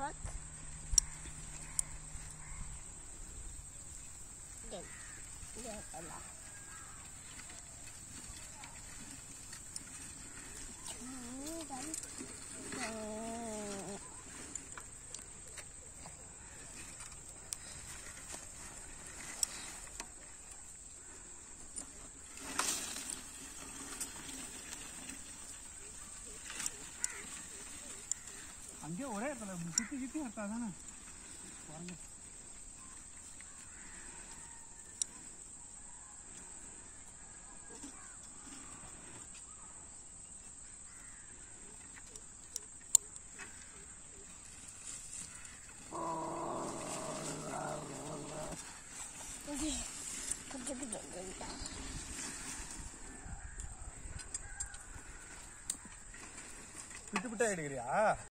Look. Then, there's a lot. Mm. அங்கேயே ஒரே இடத்துல இப்படி சுற்றி சுற்றி வரட்டா தானே பாருங்க Okay. Good, good, good, good. விட்டு விட்டா எடுக்கிறியா